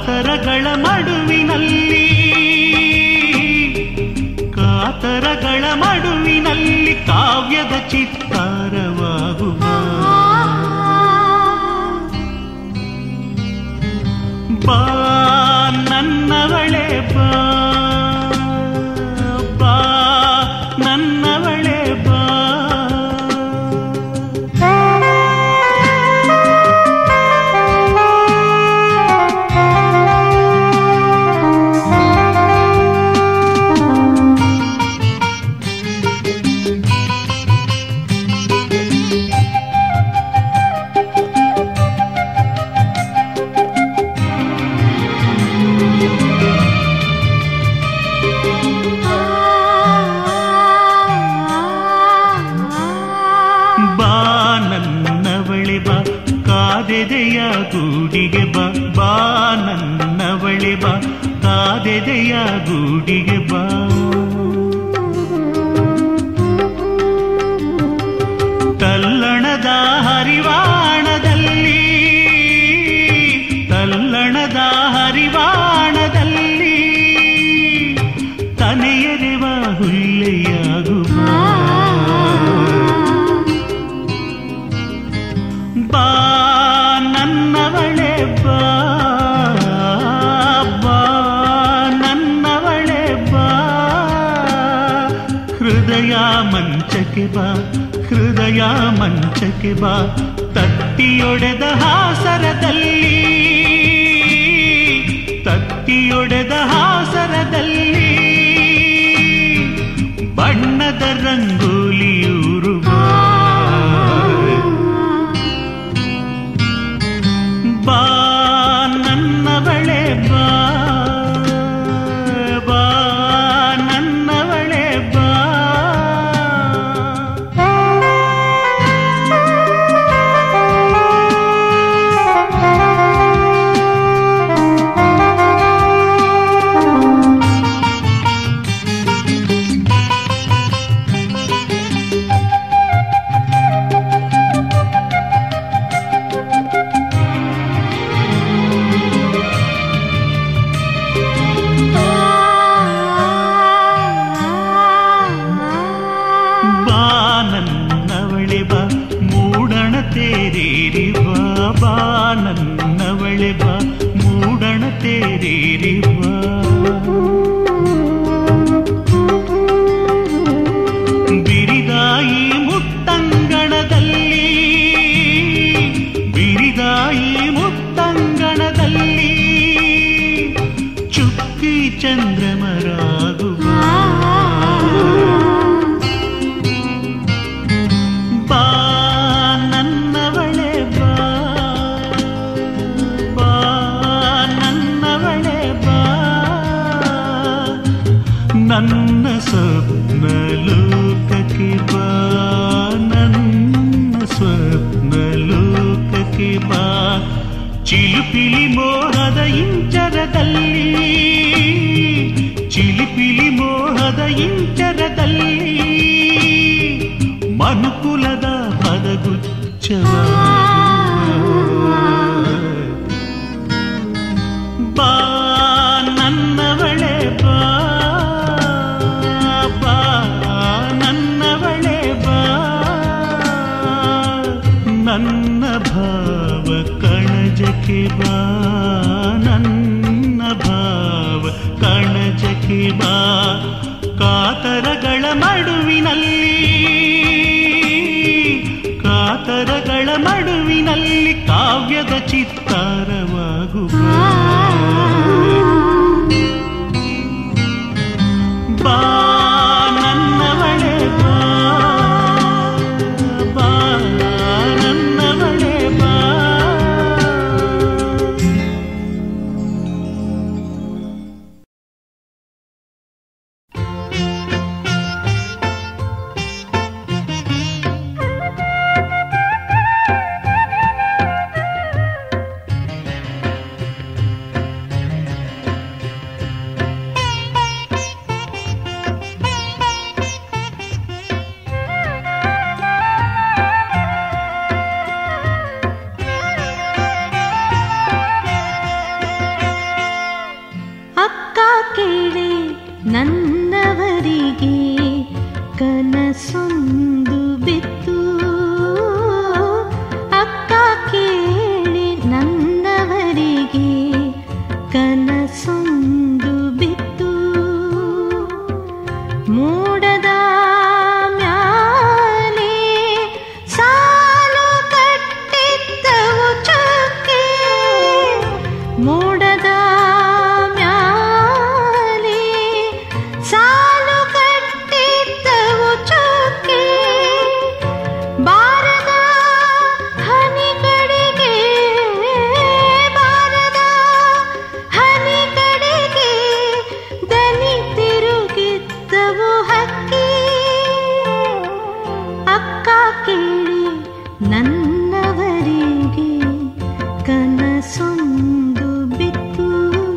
ಕಾತರಗಳ ಮಡುವಿನಲ್ಲಿ ಕಾತರಗಳ ಮಡುವಿನಲ್ಲಿ ಕಾವ್ಯದ ಚಿತ್ತಾರವಾಗುವ ಬಾ ನನ್ನವಳೆ ಬಾ ಬಾ ನನ್ನವಳೆ ಬಾ ಬಾ ನನ್ನವಳೆ ಬಾ ಕಾದೆದೆಯ ಗೂಡಿಗೆ ಬಾ ಬಾ ನನ್ನವಳೆ ಬಾ ಕಾದೆದೆಯ ಗೂಡಿಗೆ ಬಾ ತಲ್ಲಣದ ಹರಿವಾಣದಲ್ಲಿ ತಲ್ಲಣದ ಹರಿವಾಣದಲ್ಲಿ ತನೆಯರೆವ ಹುಲ್ಲೆಯಾಗುವ ಬಾ ನನ್ನವಳೆ ಬಾ ಬಾ ನನ್ನವಳೆ ಬಾ ಹೃದಯ ಮಂಚಕ್ಕೆ ಬಾ ಹೃದಯ ಮಂಚಕ್ಕೆ ಬಾ ತತ್ತಿಯೊಡೆದ ಹಾಸರದಲ್ಲಿ ತತ್ತಿಯೊಡೆದ ಹಾಸರದಲ್ಲಿ ಬಣ್ಣದ ರಂಗೋಲಿಯೂರುವ ಬಾ ನನ್ನವಳೆ ಬಾ ಬಾ ನನ್ನವಳೆ ಬಾ ಬಾ ನನ್ನವಳೆ ಬಾ ಮೂಡಣ ತೇರೇರಿ ಬಾ ಬಾ ನನ್ನವಳೆ ಬಾ ಮೂಡಣ ತೇರೇರಿ ಬಾ ಬಿರಿದಾಯಿ ಮುತ್ತಂಗಣದಲ್ಲಿ ಬಿರಿದಾಯಿ ಮುತ್ತಂಗಣದಲ್ಲಿ ಚುಕ್ಕಿ ಚಂದ್ರಮರಾಗುವ ಬಾ ನನ್ನವಳೆ ಬಾ ಬಾ ನನ್ನವಳೆ ಬಾ ನನ್ನ ಸ್ವಪ್ನ ಲೋಕಕ್ಕೆ ಬಾ ನನ್ನ ಸ್ವಪ್ನ ಲೋಕಕ್ಕೆ ಬಾ ಚಿಲುಪಿಲಿ ಮೋಹದ ಇಂಚರದಲ್ಲಿ ಚಿಲಿಪಿಲಿ ಮೋಹದ ಇಂಚರದಲ್ಲಿ ಮನುಕುಲದ ಪದಗುಚ್ಛವ ಬಾ ನನ್ನವಳೆ ಬಾ ಬಾ ನನ್ನವಳೆ ಬಾ ನನ್ನ ಭಾವ ಕಣಜಕ್ಕೆ ಬಾ ನನ್ನ ಭಾವ ಕಣಜಕ್ಕೆ ಬಾ ಕಾತರಗಳ ಮಡುವಿನಲ್ಲಿ ಕಾತರಗಳ ಮಡುವಿನಲ್ಲಿ ಕಾವ್ಯದ ಚಿತ್ತಾರವಾಗುವ ಬಾ ನನ್ನವಳೆ ಬಾ ಬಾ ನನ್ನವಳೆ ಬಾ ಆ ಅಕ್ಕ ಕೇಳಿ ನನ್ನವರಿಗೆ ಕನಸೊಂದು ಬಿತ್ತು ಅಕ್ಕ ಕೇಳಿ ನನ್ನವರಿಗೆ ಕನಸೊಂದು ಬಿತ್ತು ಮೂಡದ ಮ್ಯಾಲೆ ಸಾಲು ಕಟ್ಟಿದ್ದವು ಚಕ್ಕೆ ಮೂಡದ ಮ್ಯಾಲೆ ಸಾಲು ಕಟ್ಟಿದ್ದವು ಚಕ್ಕೆ ಬಾರದ ಹನಿಗಳಿಗೆ ಬಾರದ ಹನಿಗಳಿಗೆ ದನಿ ತಿರುಗಿದ್ದವು ಹಕ್ಕಿ ಅಕ್ಕ ಕೇಳಿ ನನ್ನವರಿಗೆ ಕನಸೊಂದು ಬಿತ್ತು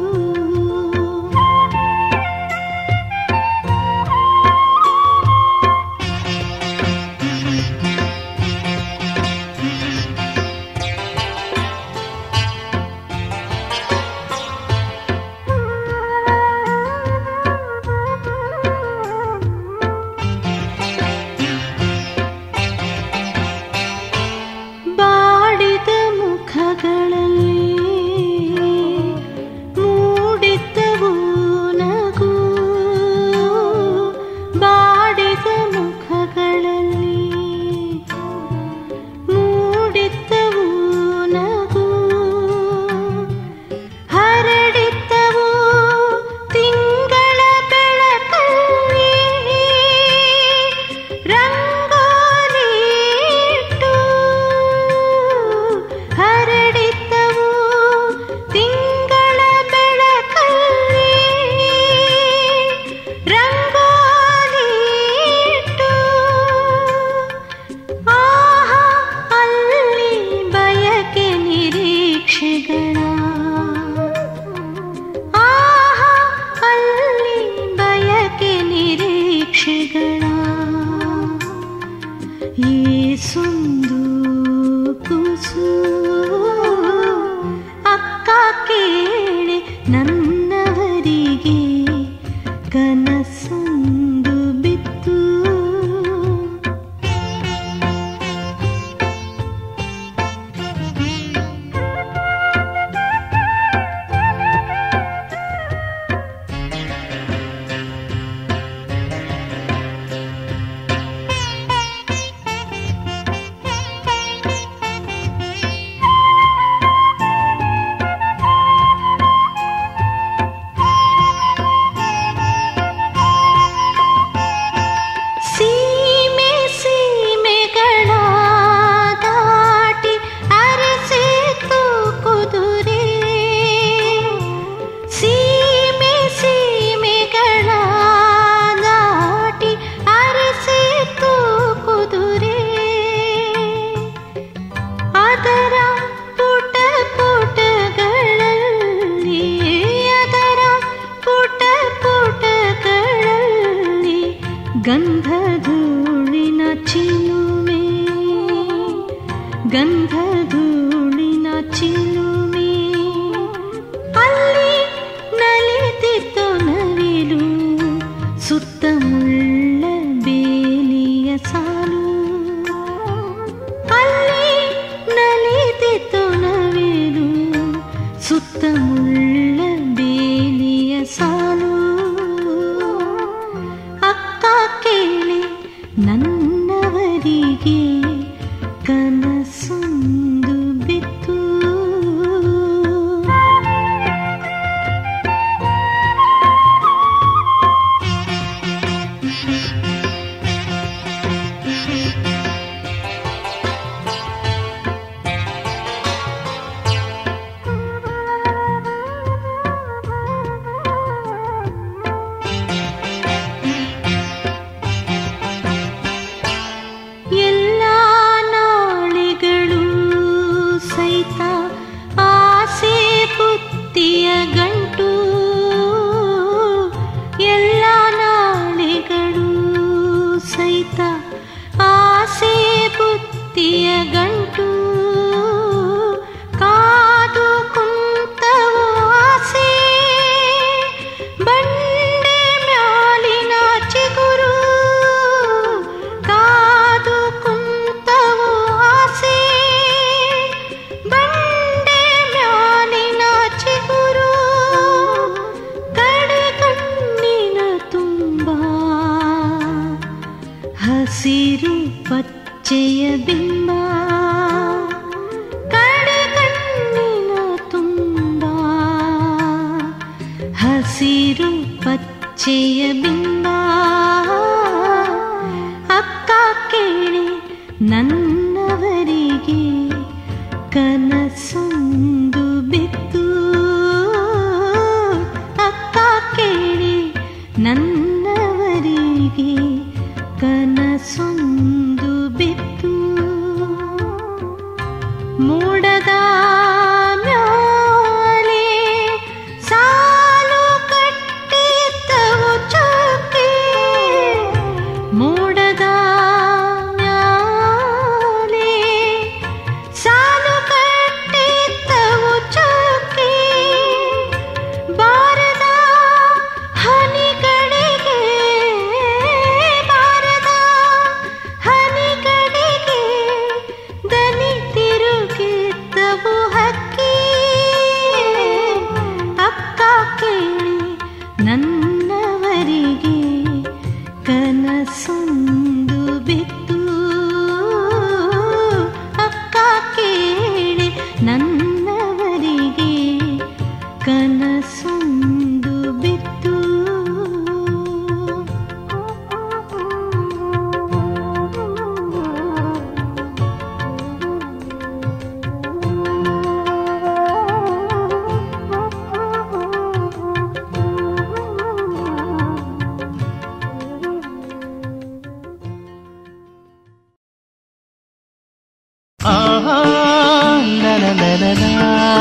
ಬಾಡಿದ ಮುಖಗಳಲ್ಲಿ ಮೂಡಿದ್ದವು ನಗು ಬಾಡಿದ ಮುಖಗಳಲ್ಲಿ ಮೂಡಿದ್ದವು ನಗು ಹರಡಿದ್ದವು ತಿಂಗಳ ಬೆಳಕಲ್ಲಿ ರಂಗೋಲಿ ಇಟ್ಟು ಹರಡಿದ್ದವು ತಿಂಗಳ ಬೆಳಕಲ್ಲಿ ರಂಗೋಲಿ ಇಟ್ಟು ಆಹಾ ಅಲ್ಲಿ ಬಯಕೆ ನಿರೀಕ್ಷೆಗಳ ಆಹಾ ಅಲ್ಲಿ ಬಯಕೆ ನಿರೀಕ್ಷೆಗಳ ಈ ಸುಂದು ಕುಸು ಅಕ್ಕ ಕೇಳಿ ನನ್ನವರಿಗೆ ಕನಸೊಂದು ಬಿತ್ತು ಸೀಮೆ ಸೀಮೆಗಳ ದಾಟಿ ಅರಸಿತು ಕುದುರೆ ಸೀಮೆ ಸೀಮೆಗಳ ದಾಟಿ ಅರಸಿತು ಕುದುರೆ ಅದರ ಪುಟ ಪುಟಗಳಲ್ಲಿ ಅದರ ಪುಟ ಪುಟಗಳಲ್ಲಿ ಗಂಧಧೂಳಿನ ಚಿಲುಮೆ ಗಂಧಧೂಳಿನ ಚಿಲುಮೆ ಅಲ್ಲಿ ನಲಿದಿತ್ತು ನವಿಲು ಸುತ್ತಮುಳ್ಳ ಬೇಲಿಯ ಸಾಲು ಅಲ್ಲಿ ನಲಿದಿತ್ತು ನವಿಲು ಸುತ್ತಮುಳ್ಳ ಬೇಲಿಯ ಸಾಲು ಅಕ್ಕ ಕೇಳಿ ನನ್ನವರಿಗೆ ಕನಸೊಂದು ಹಸಿರು ಪಚ್ಚೆಯ ಬಿಂಬ ಕಡೆ ಕಣ್ಣಿನ ತುಂಬ ಹಸಿರು ಪಚ್ಚೆಯ ಬಿಂಬ ಅಕ್ಕ ಕೇಳಿ ನನ್ನವರಿಗೆ ಕನಸೊಂದು ಬಿತ್ತು ಅಕ್ಕ ಕೇಳಿ ನನ್ನವರಿಗೆ ಕನಸೊಂದು ಬಿತ್ತು ಮೂಡದ ಮ್ಯಾಲೆ ಸಾಲು ಕಟ್ಟಿದ್ದವು ಚೌಕಿ ಮೂಡದ ಮ್ಯಾಲೆ ಸಾಲು ಕಟ್ಟಿದ್ದವು ಚೌಕಿ ಬಾರದ ಹನಿಗಳಿಗೆ ಬಾರದ ಹನಿಗಳಿಗೆ ದನಿ ತಿರುಗಿದ್ದವು ಹಕ್ಕಿ ಅಕ್ಕ ಕೇಳಿ ನನ್ನವರಿಗೆ ಕನಸೊಂದು ಬಿತ್ತು ಅಕ್ಕ ಕೇಳಿ ನನ್ನವರಿಗೆ ಕನಸೊಂದು ಬಿತ್ತು ಆಹಾ ಲ ಲ ಲ ಲ ಲ.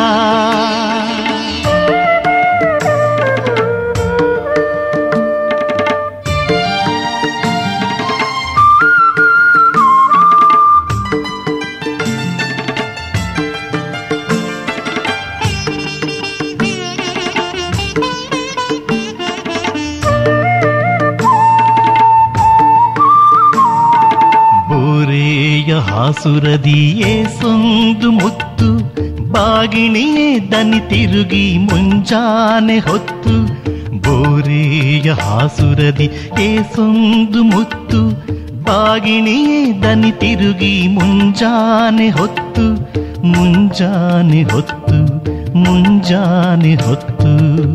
ಬೋರೆಯ ಹಾಸುರದಿಯೇ ಸೊಂದು ಮುತ್ತು ಬಾಗಿಣಿಯೇ ದನಿ ತಿರುಗಿ ಮುಂಜಾನೆ ಹೊತ್ತು ಬೋರೆಯ ಹಾಸುರದಿ ಏ ಸೊಂದು ಮುತ್ತು ಬಾಗಿಣಿಯೇ ದನಿ ತಿರುಗಿ ಮುಂಜಾನೆ ಹೊತ್ತು ಮುಂಜಾನೆ ಹೊತ್ತು ಮುಂಜಾನೆ ಹೊತ್ತು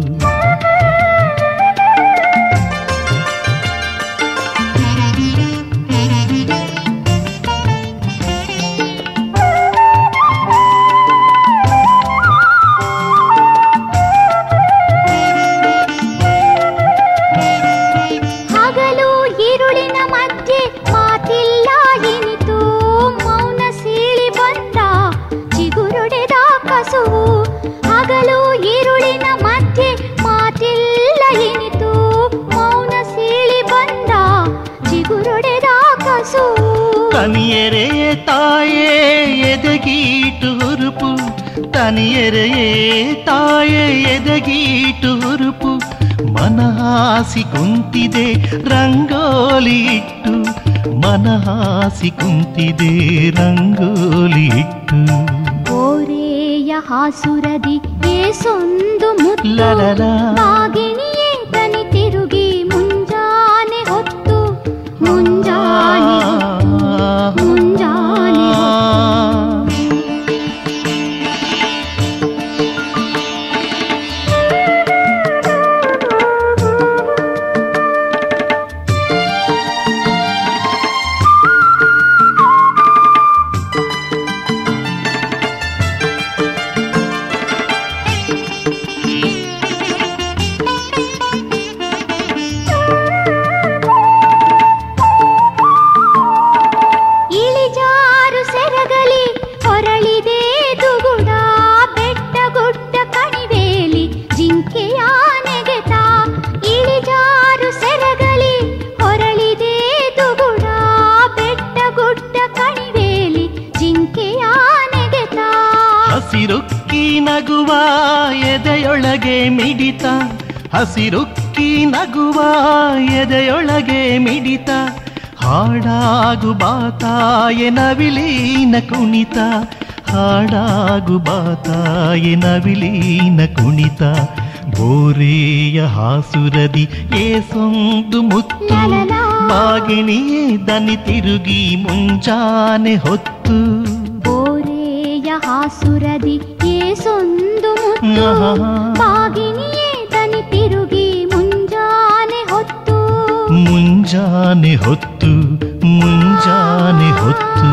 ಹಗಲು ഇരുಳಿನ ಮಧ್ಯೆ ಮಾತಿಲ್ಲ ಇನಿತು ಮೌನ ಸೀಳಿ ಬಂದ ಚಿಗುರೊಡೆದ ಕಸುವು ಹಗಲು ഇരുಳಿನ ಮಧ್ಯೆ ಮಾತಿಲ್ಲ ಇನಿತು ಮೌನ ಸೀಳಿ ಬಂದ ಚಿಗುರೊಡೆದ ಕಸುವು ತನಿಯರೆಯೇ ತಾಯೇ ಎದಗೀಟು ಹುರುಪು ತನಿಯರೆಯೇ ತಾಯೇ ಎದಗೀಟು ಹುರುಪು ಮನಹಾಸಿ ಕುಂತಿದೆ ರಂಗೋಲಿ ಇಟ್ಟು ಮನಹಾಸಿ ಕುಂತಿದೆ ರಂಗೋಲಿ ಇಟ್ಟು ಓರೆಯ ಹಾಸುರದಿ ಏಸೊಂದು ಮುತ್ತು ಲಲಲ. ಬಾಗಿಣಿಯೇ ದನಿ ತಿರುಗಿ ಮುಂಜಾನೆ ಹೊತ್ತು ಮುಂಜಾನೆ ಹೊತ್ತು, ಮುಂಜಾನೆ ಹೊತ್ತು. ಇಳಿಜಾರು ಸೆರಗಲಿ ಹೊರಳಿದೆ ದುಗುಡ ಬೆಟ್ಟ ಗುಡ್ಡ ಕಣಿವೇಲಿ ಜಿಂಕೆಯ ನೆಗೆತ ಇಳಿಜಾರು ಸೆರಗಲಿ ಹೊರಳಿದೆ ದುಗುಡ ಬೆಟ್ಟ ಗುಡ್ಡ ಕಣಿವೇಲಿ ಜಿಂಕೆಯ ನೆಗೆತ ಹಸಿರುಕ್ಕಿ ನಗುವ ಎದೆಯೊಳಗೆ ಮಿಡಿತ ಹಸಿರುಕ್ಕಿ ನಗುವ ಎದೆಯೊಳಗೆ ಮಿಡಿತ ಹಾಡಾಗು ಬಾತಾಯ ನವಿಲೀನ ಕುಣಿತ ಹಾಡಾಗು ಬಾತಾಯ ನವಿಲೀನ ಕುಣಿತ ಬೋರೆಯ ಹಾಸುರದಿ ಏಸೊಂದು ಮುತ್ತು ಲಲಲ. ಬಾಗಿಣಿಯೇ ದನಿ ತಿರುಗಿ ಮುಂಜಾನೆ ಹೊತ್ತು ಬೋರೆಯ ಹಾಸುರದಿ ಏಸೊಂದು ಮುತ್ತು ಆಹಾ. ಬಾಗಿನಿಯೇ ದನಿ ತಿರುಗಿ ಮುಂಜಾನೆ ಹೊತ್ತು ಮುಂಜಾನೆ ಹೊತ್ತು ಮುಂಜಾನೆ ಹೊತ್ತು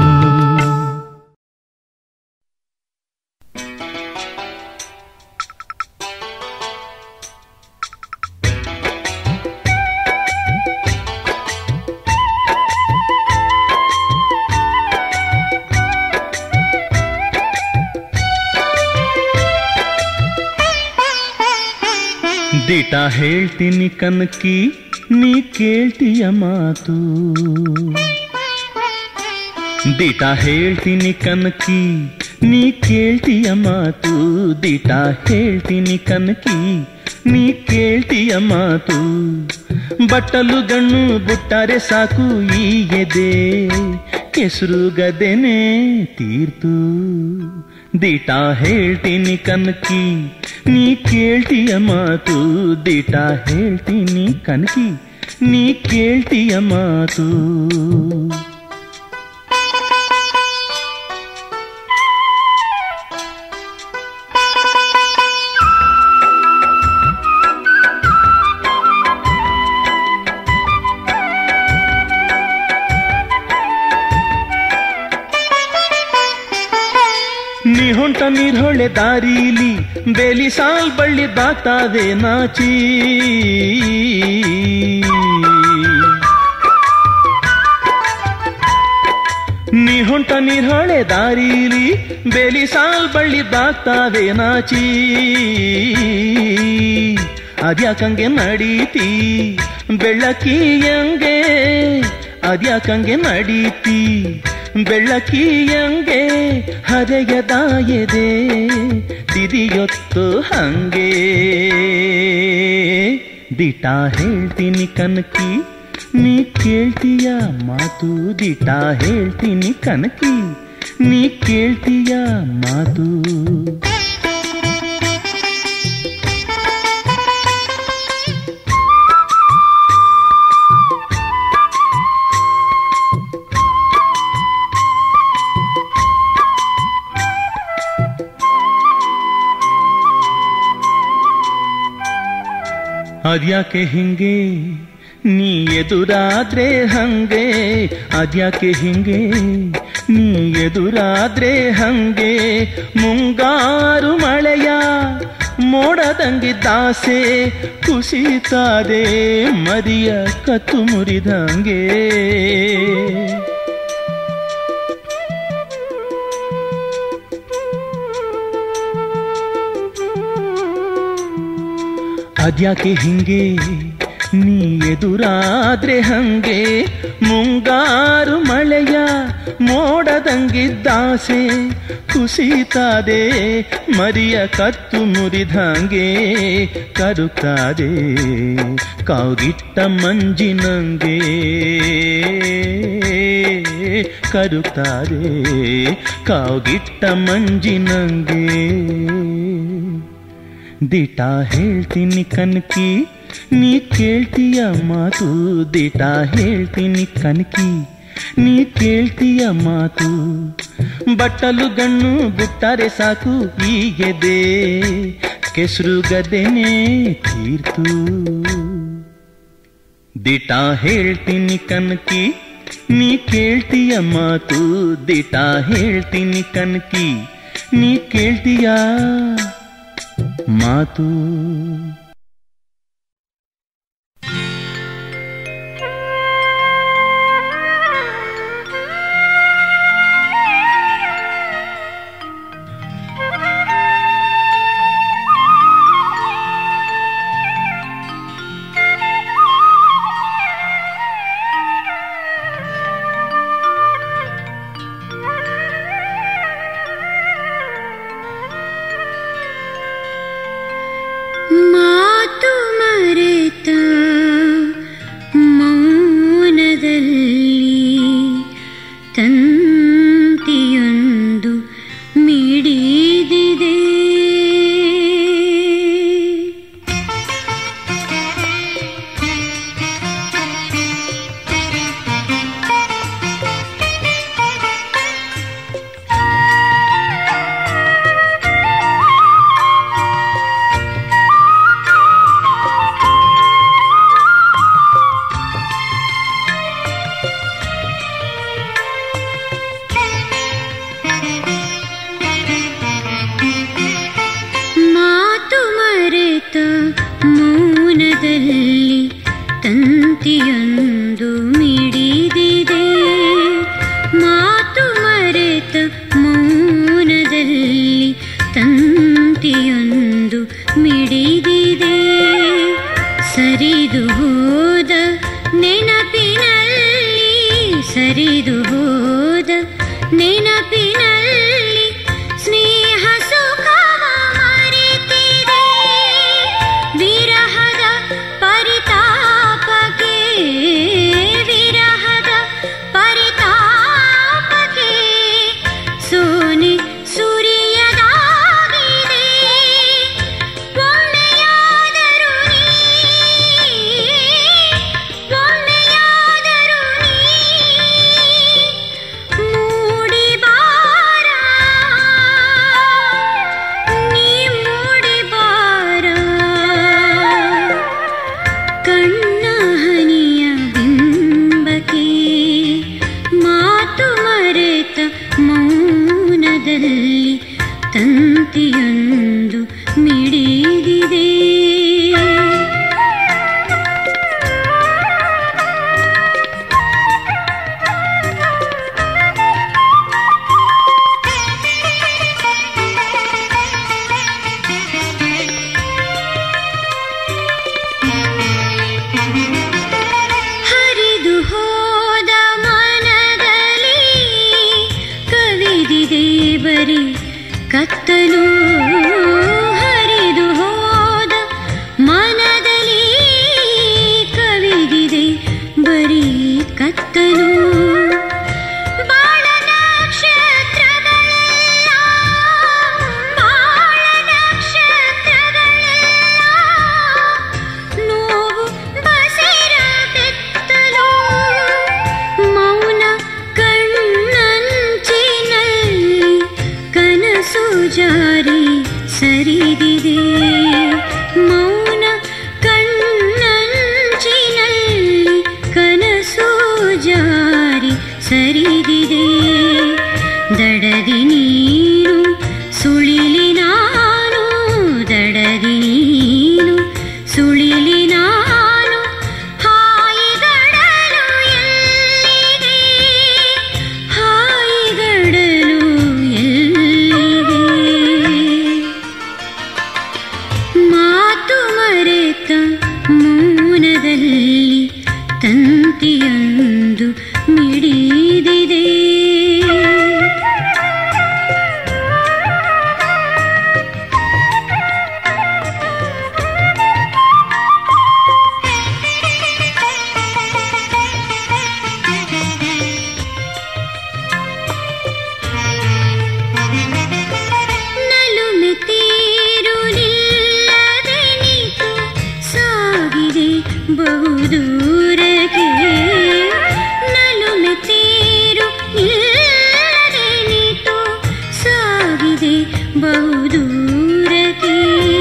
ದಿಟ ಹೇಳ್ತೀನಿ ಕನಕಿ ನೀ ಕೇಳ್ತೀಯ ಮಾತು ದಿಟ ಹೇಳ್ತೀನಿ ಕನಕಿ ನೀ ಕೇಳ್ತೀಯ ಮಾತು ದಿಟ ಹೇಳ್ತೀನಿ ಕನಕಿ ನೀ ಕೇಳ್ತೀಯ ಮಾತು ಬಟ್ಟಲು ಗಣ್ಣು ಬುಟ್ಟಾರೆ ಸಾಕು ಈ ಎದೆ ಕೆಸರು ಗದೆನೆ ತೀರ್ತು ದಿಟ ಹೇಳ್ತೀನಿ ಕನಕಿ ನೀ ಕೇಳ್ತೀಯ ಮಾತು ದಿಟ ಹೇಳ್ತೀನಿ ಕನಕಿ ನೀ ಕೇಳ್ತೀಯ ಮಾತು ನೀ ಹೊಂಟ ನೀರ್ ಹೊಳೆ ದಾರೀಲಿ ಬೇಲಿ ಸಾಲ್ ಬಳ್ಳಿ ಬಾತಾವೆ ನಾಚಿ ನೀ ಹೊಂಟ ನೀರ್ ಹೊಳೆ ದಾರೀಲಿ ಬೇಲಿ ಸಾಲ್ ಬಳ್ಳಿ ಬಾಗ್ತಾವೆ ನಾಚಿ ಅದ್ಯಾಕಂಗೆ ನಡೀತಿ ಬೆಳ್ಳಕ್ಕಿಯಂಗೆ ಅದ್ಯಾಕಂಗೆ ನಡೀತಿ ಬೆಳ್ಳಕ್ಕಿಯಂಗೆ ಹರೆಯದಾಯದೆ ದಿದಿಯೊತ್ತು ಹಂಗೆ ದಿಟ ಹೇಳ್ತೀನಿ ಕನಕಿ ನೀ ಕೇಳ್ತೀಯ ಮಾತು ದಿಟ ಹೇಳ್ತೀನಿ ಕನಕಿ ನೀ ಕೇಳ್ತೀಯ ಮಾತು ಅದ್ಯಾಕೆ ಹಿಂಗೆ ನೀ ಎದುರಾದ್ರೆ ಹಂಗೆ ಅದ್ಯಾಕೆ ಹಿಂಗೆ ನೀ ಎದುರಾದ್ರೆ ಹಂಗೆ ಮುಂಗಾರು ಮಳೆಯ ಮೋಡದಂಗಿದ್ದಾಸೆ ಕುಸಿತಾರೆ ಮದಿಯ ಕತ್ತು ಮುರಿದಂಗೆ ಅದ್ಯಾಕೆ ಹಿಂಗೆ ನೀ ಎದುರಾದ್ರೆ ಹಂಗೆ ಮುಂಗಾರು ಮಳೆಯ ಮೋಡದಂಗಿದ್ದಾಸೆ ಕುಸಿತಾದೆ ಮರಿಯ ಕತ್ತು ಮುರಿದಂಗೆ ಕರುತ್ತದೆ ಕಾವುಗಿಟ್ಟ ಮಂಜಿನಂಗೆ ಕರುತ್ತದೆ ಕಾವುಗಿಟ್ಟ ಮಂಜಿನಂಗೆ ದಿಟ ಹೇಳ್ತೀನಿ ಕನಕಿ ನೀ ಕೇಳ್ತೀಯ ಮಾತು ದಿಟ ಹೇಳ್ತೀನಿ ಕನಕಿ ನೀ ಕೇಳ್ತೀಯ ಮಾತು ಬಟ್ಟಲು ಗಣ್ಣು ಬಿಟ್ಟರೆ ಸಾಕು ಈಗೆದೆ ಕೆಸರು ಗದೆನೆ ತೀರ್ತು ದಿಟ ಹೇಳ್ತೀನಿ ಕನಕಿ ನೀ ಕೇಳ್ತೀಯ ಮಾತು ದಿಟ ಹೇಳ್ತೀನಿ ಕನಕಿ ನೀ ಕೇಳ್ತೀಯ ಮಾತು ಮಾ ಮೌನದಲ್ಲಿ ತಂತಿಯೊಂದು ಮಿಡಿದಿದೆ ಮಾತು ಮರೆತ ಮೌನದಲ್ಲಿ ತಂತಿಯೊಂದು ಮಿಡಿದಿದೆ ಸರಿದು ಹೋದ ನೆನಪಿನಲ್ಲಿ ಸರಿದು ಹೋದ ನೆನಪಿನಲ್ಲಿ ಸ್ನೇಹ ಸುಖವ ಮರೆತಿದೆ ವಿರಹದ ಪರಿತಾಪಕ್ಕೆ ವಿರಹದ ಪರಿತಾಪಕ್ಕೆ ಸೋನೆ ಸುರಿಯದಾಗಿದೆ ಒಮ್ಮೆಯಾದರೂ ನೀ ಒಮ್ಮೆಯಾದರೂ ನೀ ಮೂಡಿ ಬಾರ ನೀ ಮೂಡಿ ಬಾರ ಕಣ್ಣ ಹನಿಯ ಬಿಂಬಕ್ಕೆ ಮಾತು ಮರೆತ ಮೌನದಲ್ಲಿ ತಂತಿಯೊಂದು ಮಿಡಿದಿದೆ ಹರಿದು ಹೋದ ಮನದಲ್ಲಿ ಕವಿದಿದೆ ಬರಿ ಕತ್ತಲು ಹರಿದು ಹೋದ ಮನದಲ್ಲಿ ಕವಿದಿದೆ ಬರಿ ಕತ್ತಲು ಬಾಳ ನಕ್ಷತ್ರಗಳೆಲ್ಲ ಬಾಳ ನಕ್ಷತ್ರಗಳೆಲ್ಲ ನೋವು ಬಸಿರ ಬೆತ್ತಲು ಮೌನ ಕಣ್ಣಂಚಿನಲ್ಲಿ ಕನಸು ಜಾರಿ ಸರಿದಿದೆ ಮೌನ ಕಣ್ಣಂಚಿನಲ್ಲಿ ಕನಸು ಜಾರಿ ಸರಿದಿದೆ ದಡದಿ ನೀನು ಸುಳಿಲಿ ನಾನು ದಡದಿ ನೀನು ಸುಳಿಲಿ ನಾನು ಹಾಯಿಗಡಲು ಎಲ್ಲಿದೆ ಹಾಯಿಗಡಲು ಎಲ್ಲಿದೆ ಮಾತು ಮರೆತ ಮೌನದಲ್ಲಿ ತಂತಿಯೊಂದು ಮಿಡಿದಿದೆ ನಲುಮೆ ತೀರು ನಿಲ್ಲದೆ ನಿಂತು ಸಾಗಿದೆ ಬಹುದೂರಕ್ಕೆ ನಲುಮೆ ತೀರು ನಿಲ್ಲದೆ ನಿಂತು ಸಾಗಿದೆ ಬಹುದೂರಕ್ಕೆ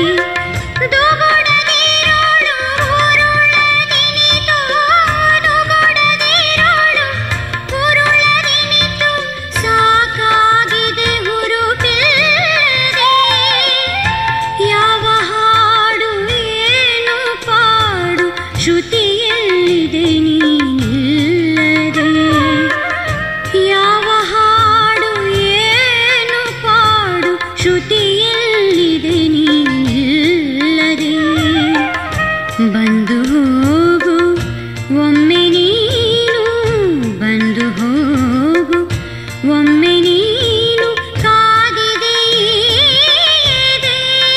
ದುಗುಡದಿರೋಳು ಉರುಳದಿನಿತು, ದುಗುಡದಿರೋಳು ಉರುಳದಿನಿತು, ಸಾಕಾಗಿದೆ ಹುರುಪಿಲ್ಲದೆ. ಯಾವ ಹಾಡು ಏನು ಪಾಡು ಶ್ರುತಿಯಲ್ಲಿದೆ ನೀನಿಲ್ಲದೆ ಯಾವ ಹಾಡು ಏನು ಪಾಡು ಶ್ರುತಿಯಲ್ಲಿದೆ ನೀನಿಲ್ಲದೆ ಬಂದು ಹೋಗು ಒಮ್ಮೆ ನೀನು ಬಂದು ಹೋಗು ಒಮ್ಮೆ ನೀನು ಕಾದಿದೆ ಎದೆ,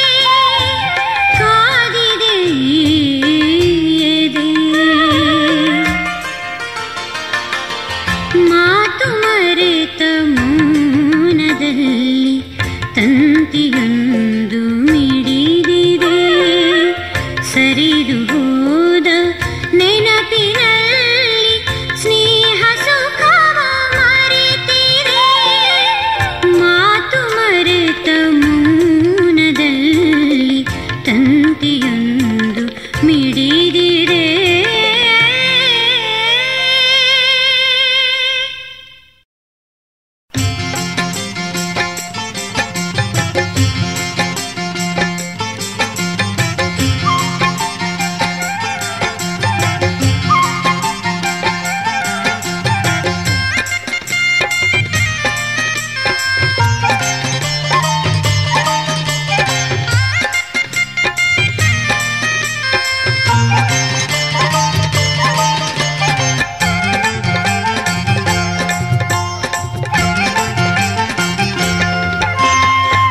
ಕಾದಿದೆ ಎದೆ. ಮಾತು ಮರೆತ ಮೌನದಲ್ಲಿ ತಂತಿಯೊಂದು ಮಿಡಿದಿದೆ ಸರಿದು ಹೋದ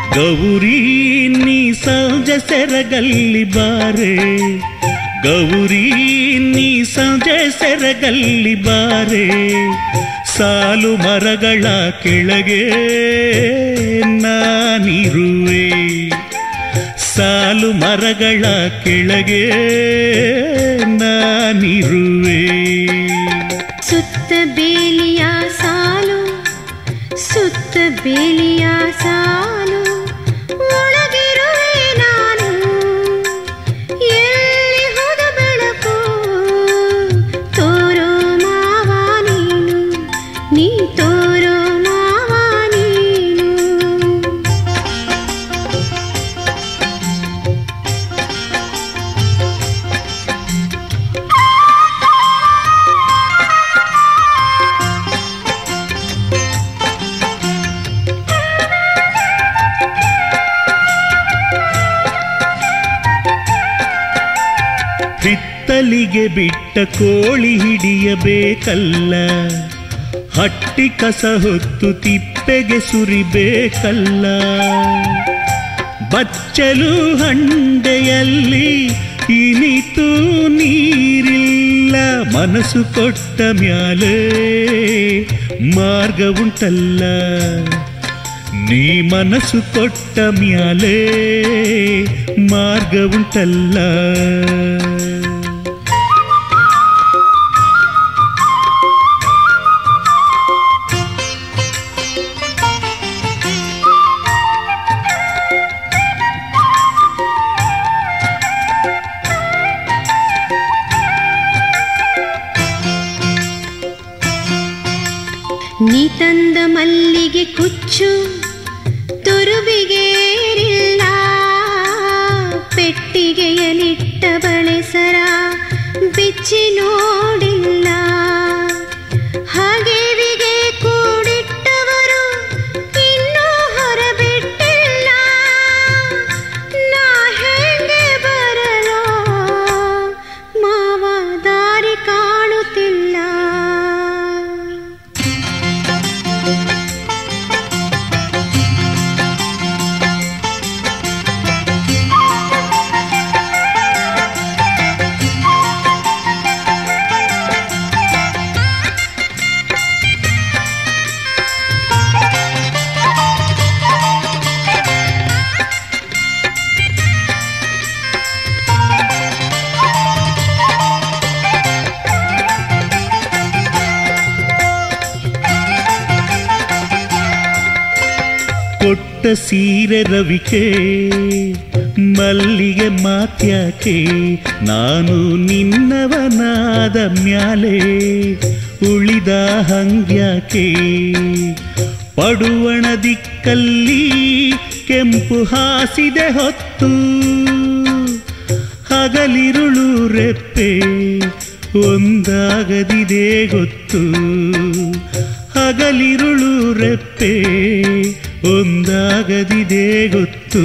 ಗೌರಿ ನೀ ಸಂಜೆ ಸೆರಗಲ್ಲಿ ಬಾರೆ ಗೌರಿ ನೀ ಸಂಜೆ ಸೆರಗಲ್ಲಿ ಬಾರೆ ಸಾಲು ಮರಗಳ ಕೆಳಗೆ ನಾನಿರುವೆ ಸಾಲು ಮರಗಳ ಕೆಳಗೆ ನಾನಿರುವೆ ಸುತ್ತ ಬೇಲಿಯ ಸಾಲು ಸುತ್ತ ಬೇಲಿಯ ಸಾಲು ಒಳಗಿರುವೆ ನಾನು ಎಲ್ಲಿ ಹೋದ ಬೆಳಕು ತೋರೋ ಮಾವ ನೀನು ನೀ ತೋರೋ ಮಾವ ನೀನು ಹಿತ್ತಲಿಗೆ ಬಿಟ್ಟ ಕೋಳಿ ಹಿಡಿಯಬೇಕಲ್ಲ ಹಟ್ಟಿ ಕಸ ಹೊತ್ತು ತಿಪ್ಪೆಗೆ ಸುರಿಬೇಕಲ್ಲ ಬಚ್ಚಲು ಹಂಡೆಯಲ್ಲಿ ಇನಿತು ನೀರಿಲ್ಲ ಮನಸ್ಸು ಕೊಟ್ಟ ಮ್ಯಾಲೆ ಮಾರ್ಗ ಉಂಟಲ್ಲ ನೀ ಮನಸ್ಸು ಕೊಟ್ಟ ಮ್ಯಾಲೆ ಮಾರ್ಗ ಉಂಟಲ್ಲ ನೀ ತಂದ ಮಲ್ಲಿಗೆ ಕುಚ್ಚು ತುರುಬಿಗೇರಿಲ್ಲ ಪೆಟ್ಟಿಗೆಯಲಿಟ್ಟ ಬಳೆಸರ ಬಿಚ್ಚಿ ನೋಡಿಲ್ಲ ಹಾಗೇವಿಗೆ ಕೂಡಿಟ್ಟವರು ಇನ್ನೂ ಹೊರಬಿಟ್ಟಿಲ್ಲ ನಾ ಹೇಗೆ ಬರಲೋ ಮಾವ ದಾರಿ ಕಾಣುತ್ತಿಲ್ಲ ಕೊಟ್ಟ ಸೀರೆ ರವಿಕೆ ಮಲ್ಲಿಗೆ ಮಾತ್ಯಾಕೆ ನಾನು ನಿನ್ನವನಾದ ಮ್ಯಾಲೆ ಉಳಿದ ಹಂಗ್ಯಾಕೆ ಪಡುವಣ ದಿಕ್ಕಲ್ಲಿ ಕೆಂಪು ಹಾಸಿದೆ ಹೊತ್ತು ಹಗಲಿರುಳು ರೆಪ್ಪೆ ಒಂದಾಗದಿದೆ ಗೊತ್ತು ಹಗಲಿರುಳು ರೆಪ್ಪೆ ಒಂದಾಗದಿದೆ ಗೊತ್ತು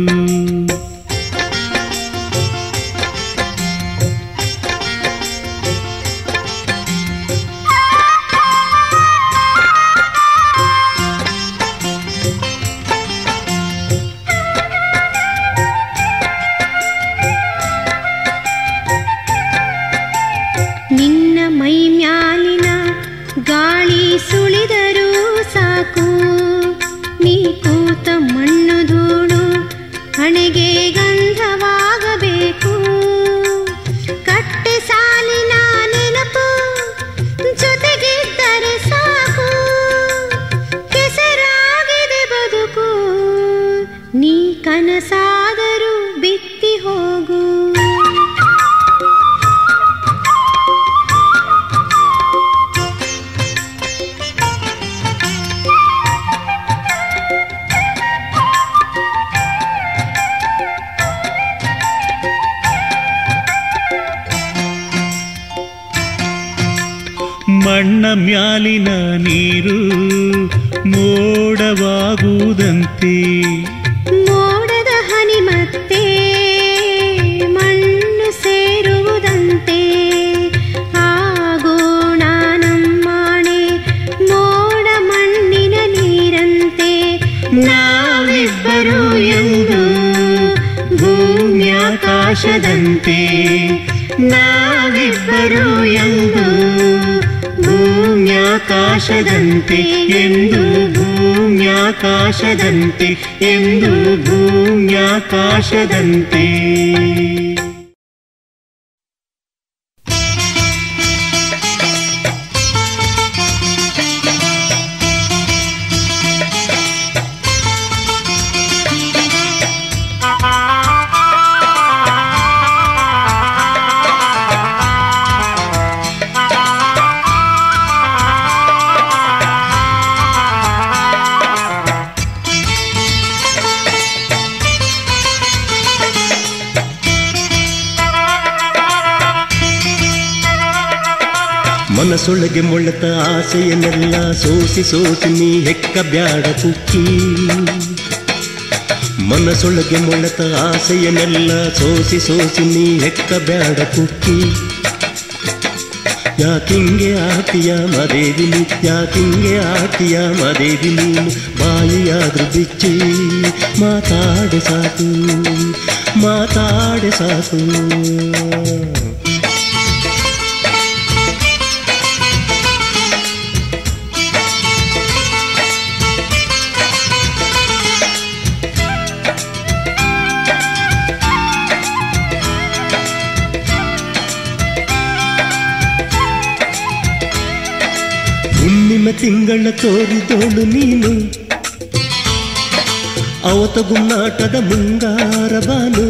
ನಿನ್ನ ಮೈ ಮ್ಯಾಲಿನ ಗಾಳಿ ಸುಳಿದರೂ ಸಾಕು ನೀ ಕೂತ ಮಣ್ಣು ಧೂಳು ಹಣೆಗೆ ಗಂಧವಾಗಬೇಕು ಕಟ್ಟೆ ಸಾಲಿನ ನೆನಪು ಜೊತೆಗಿದ್ದರೆ ಸಾಕು ಕೆಸರಾಗಿದೆ ಬದುಕು ನೀ ಕನಸಾದರೂ ಬಿತ್ತಿ ಹೋಗು ಮಣ್ಣ ಮ್ಯಾಲಿನ ನೀರು ಮೋಡವಾಗುವುದಂತೆ ಮೋಡದ ಹನಿ ಮತ್ತೆ ಮಣ್ಣು ಸೇರುವುದಂತೆ ಆಗೋಣ ನಮ್ಮಾಣೆ ಮೋಡ ಮಣ್ಣಿನ ನೀರಂತೆ ನಾವಿಬ್ಬರು ನಾವಿಬ್ಬರು ಎಂದು ಭೂಮ್ಯಾಕಾಶದಂತೆ ಎಂದು ಭೂಮ್ಯಾಕಾಶದಂತೆ ಎಂದು ಭೂಮ್ಯಾಕಾಶದಂತೆ ಮನಸೊಳಗೆ ಮೊಳೆತ ಆಸೆಯನ್ನೆಲ್ಲ ಸೋಸಿ ಸೋಸಿ ನೀ ಹೆಕ್ಕ ಬ್ಯಾಡ ಕುಕ್ಕಿ ಮನಸೊಳಗೆ ಮೊಳೆತ ಆಸೆಯನ್ನೆಲ್ಲ ಸೋಸಿ ಸೋಸಿ ನೀ ಹೆಕ್ಕ ಬ್ಯಾಡ ಕುಕ್ಕಿ ಯಾಕಿಂಗೆ ಆಟಿಯ ಮದೇವಿ ನೀ ಯಾಕಿಂಗೆ ಆಟಿಯ ಮದೇವಿ ನೀನು ಬಾಯಿಯಾದ್ರೂ ಬಿಚ್ಚಿ ಮಾತಾಡೆ ಸಾಕು ಮಾತಾಡೆ ಸಾಕು ಹುಣ್ಣಿಮೆ ತಿಂಗಳ ತೋರಿದೋಳು ನೀನು ಅವತ ಗುಮ್ನಾಟದ ಮುಂಗಾರ ಬಾನು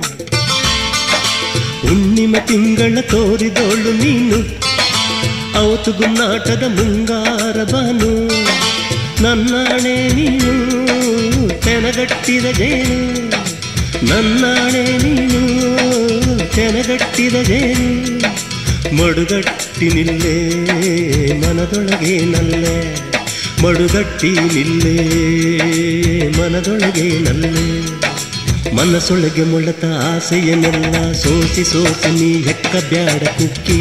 ಹುಣ್ಣಿಮೆ ತಿಂಗಳ ತೋರಿದೋಳು ನೀನು ಅವತು ಗುಮ್ನಾಟದ ಮುಂಗಾರ ಬಾನು ನನ್ನಾಣೆ ನೀನು ತೆನಗಟ್ಟಿದ ಜೇನು ನನ್ನಾಣೆ ನೀನು ತೆನಗಟ್ಟಿದ ಜೇನು ಮಡುಗಟ್ಟಿ ನಿಲ್ಲೇ ಮನದೊಳಗೆ ನಲ್ಲೆ ಮಡುಗಟ್ಟಿ ನಿಲ್ಲೇ ಮನದೊಳಗೆ ನಲ್ಲೆ ಮನಸೊಳಗೆ ಮೊಳತ ಆಸೆಯನ್ನೆಲ್ಲ ಸೋಸಿ ಸೋಸಿ ನೀ ಹೆಕ್ಕ ಬ್ಯಾಡ ಕುಕ್ಕಿ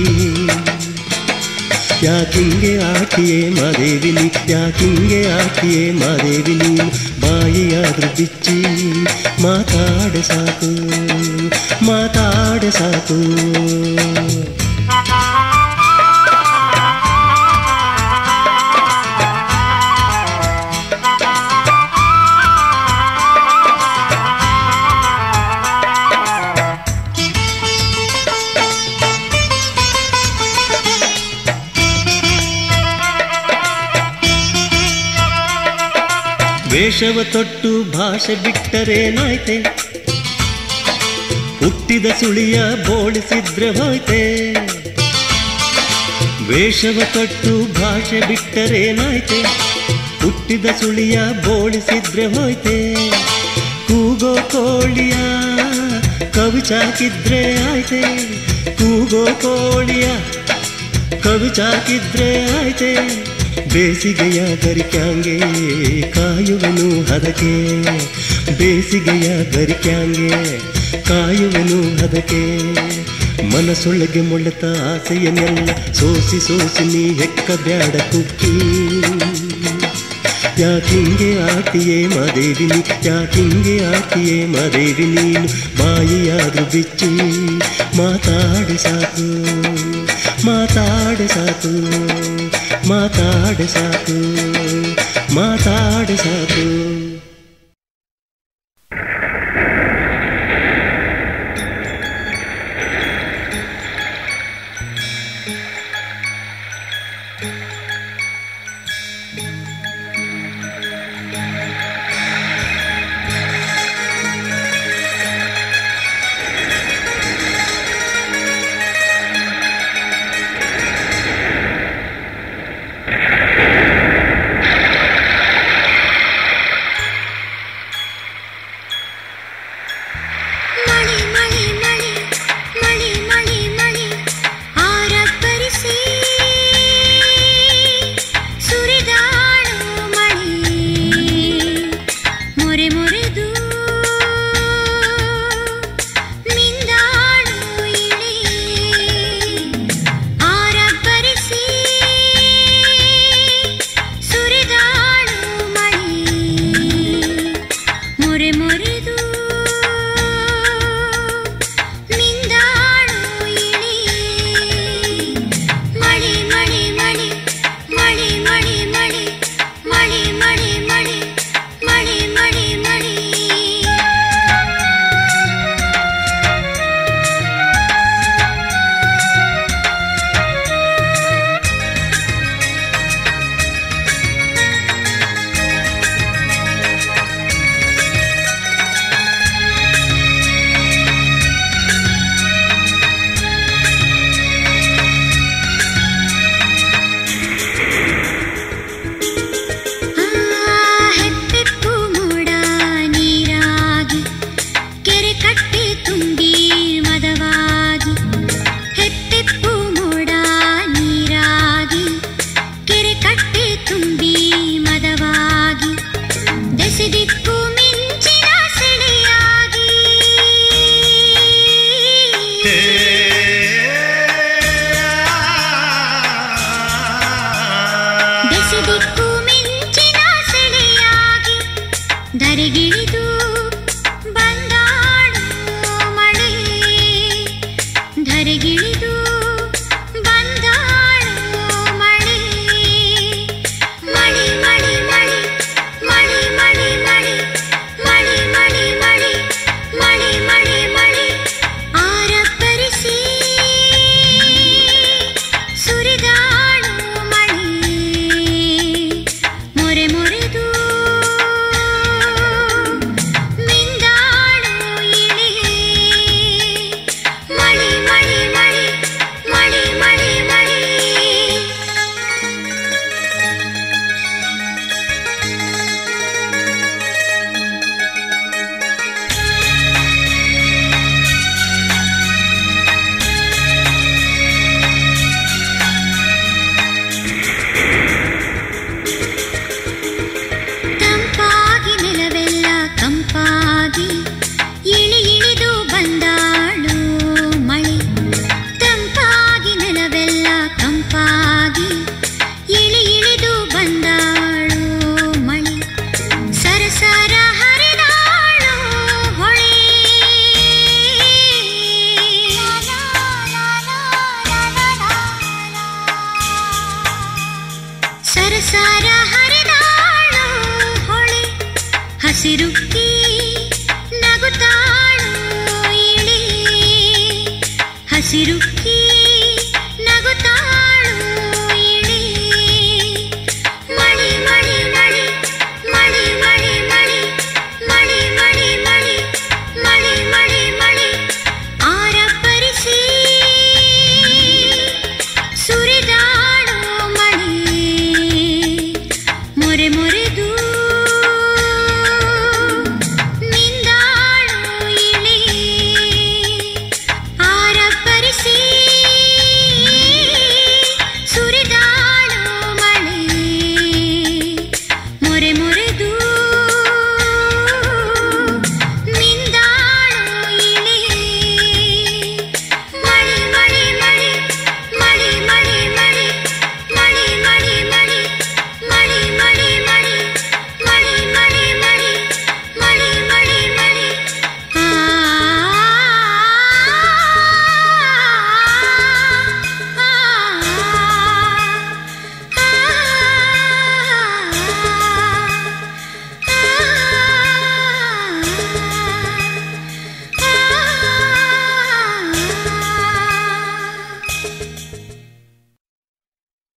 ಯಾಕಿಂಗೆ ಆಟಿಯೇ ಮಾದೇವಿ ನೀ ಯಾಕಿಂಗೆ ಆಟಿಯೇ ಮಾದೇವಿ ನೀನು ಬಾಯಿಯಾದ್ರೂ ಬಿಚ್ಚಿ ಮಾತಾಡೆ ಸಾಕು ಮಾತಾಡೆ ಸಾಕು ವೇಷವ ತೊಟ್ಟು ಭಾಷೆ ಬಿಟ್ಟರೇನಾಯ್ತೆ ಹುಟ್ಟಿದ ಸುಳಿಯ ಬೋಳಿಸಿದ್ರೆ ಹೋಯ್ತೆ ವೇಷವ ತೊಟ್ಟು ಭಾಷೆ ಬಿಟ್ಟರೇನಾಯ್ತೆ ಹುಟ್ಟಿದ ಸುಳಿಯ ಬೋಳಿಸಿದ್ರೆ ಹೋಯ್ತೆ ಕೂಗೋ ಕೋಳಿಯ ಕವಿಚಾಕಿದ್ರೆ ಆಯ್ತೆ ಕೂಗೋ ಕೋಳಿಯ ಕವಿಚಾಕಿದ್ರೆ ಆಯ್ತೆ ಬೇಸಿಗೆಯ ಗರಿಕ್ಯಾಂಗೆ ಕಾಯುವನು ಹದಕೆ ಬೇಸಿಗೆಯ ಗರಿಕ್ಯಾಂಗೆ ಕಾಯುವನು ಹದಕೆ ಮನಸೊಳಗೆ ಮೊಳೆತ ಆಸೆಯನ್ನೆಲ್ಲ ಸೋಸಿ ಸೋಸಿ ನೀ ಹೆಕ್ಕ ಬ್ಯಾಡ ಕುಕ್ಕಿ ಯಾಕಿಂಗೆ ಆಟಿಯೇ ಮಾದೇವಿ ನೀ ಯಾಕಿಂಗೆ ಆಟಿಯೇ ಮಾದೇವಿ ನೀನು ಬಾಯಿಯಾದ್ರೂ ಬಿಚ್ಚಿ ಮಾತಾಡಿ ಸಾಕು ಮಾತಾಡಿ ಸಾಕು ಮಾತಾಡಿ ಸಾಕು ಮಾತಾಡಿ ಸಾಕು ಬಿಡಿಸಿದಿಟ್ಟ